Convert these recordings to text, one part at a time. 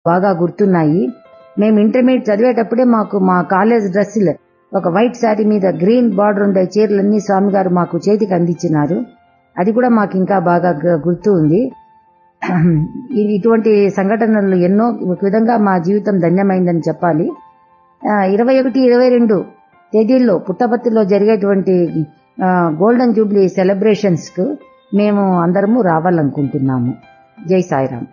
బాగా గుర్తున్నాయి మేము ఇంటర్మీడియట్ చదివేటప్పుడే మాకు మా కాలేజ్ డ్రెస్సులు ఒక వైట్ శారీ మీద గ్రీన్ బార్డర్ ఉండే చీరలన్నీ స్వామి గారు మాకు చేతికి అందించినారు అది కూడా మాకు ఇంకా బాగా గు- గుర్తు ఉంది ఇ- ఇటువంటి సంఘటనలు ఎన్నో ఒక విధంగా మా జీవితం ధన్యమైందని చెప్పాలి ఇరవై ఒకటి ఇరవై రెండు తేదీల్లో పుట్టపర్తిలో జరిగేటువంటి ఆ, గోల్డెన్ జూబ్లీ సెలబ్రేషన్స్ కు మేము అందరము రావాలనుకుంటున్నాము జై సాయిరామ్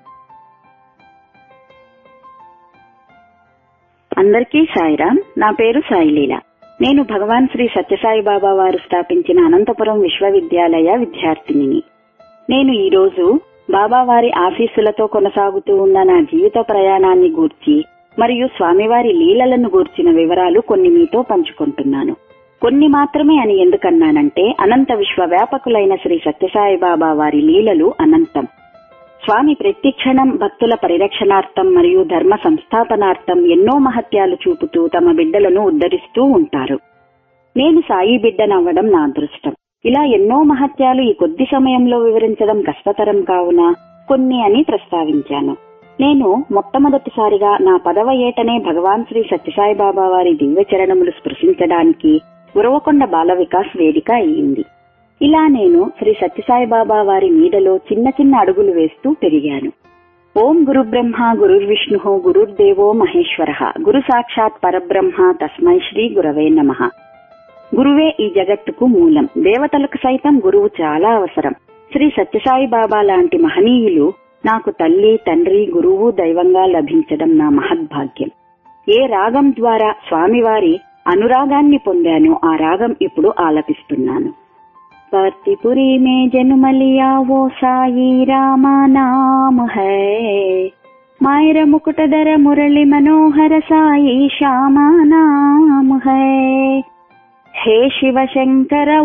అందరికీ సాయిరామ్ నా పేరు సాయిలీల నేను భగవాన్ శ్రీ సత్యసాయి బాబా వారు స్థాపించిన అనంతపురం విశ్వవిద్యాలయ విద్యార్థినిని నేను ఈ రోజు బాబా వారి ఆశీస్సులతో కొనసాగుతూ ఉన్న నా జీవిత ప్రయాణాన్ని గూర్చి మరియు స్వామివారి లీలలను గూర్చిన వివరాలు కొన్ని మీతో పంచుకుంటున్నాను కొన్ని మాత్రమే అని ఎందుకన్నానంటే అనంత విశ్వవ్యాపకులైన శ్రీ సత్యసాయి బాబా వారి లీలలు అనంతం స్వామి ప్రతి క్షణం భక్తుల పరిరక్షణార్థం మరియు ధర్మ సంస్థాపనార్థం ఎన్నో మహత్యాలు చూపుతూ తమ బిడ్డలను ఉద్ధరిస్తూ ఉంటారు నేను సాయి బిడ్డనవ్వడం నా అదృష్టం ఇలా ఎన్నో మహత్యాలు ఈ కొద్ది సమయంలో వివరించడం కష్టతరం కావున కొన్ని అని ప్రస్తావించాను నేను మొట్టమొదటిసారిగా నా పదవ ఏటనే భగవాన్ శ్రీ సత్యసాయి బాబా వారి దివ్య చరణములు స్పృశించడానికి ఉరవకొండ బాల వికాస్ వేదిక అయ్యింది ఇలా నేను శ్రీ సత్యసాయి బాబా వారి నీడలో చిన్న చిన్న అడుగులు వేస్తూ పెరిగాను ఓం గురు బ్రహ్మ గురుర్విష్ణు గురుర్దేవో మహేశ్వర గురు సాక్షాత్ పరబ్రహ్మ తస్మై శ్రీ గురవే నమ గురువే ఈ జగత్తుకు మూలం దేవతలకు సైతం గురువు చాలా అవసరం శ్రీ సత్యసాయి బాబా లాంటి మహనీయులు నాకు తల్లి తండ్రి గురువు దైవంగా లభించడం నా మహద్భాగ్యం ఏ రాగం ద్వారా స్వామివారి అనురాగాన్ని పొందానో ఆ రాగం ఇప్పుడు ఆలపిస్తున్నాను भक्तिपुरी में जन्म लिया वो साई रामा नाम है मायर मुकुटधर मुरली मनोहर साई श्यामा नाम है हे शिव शंकर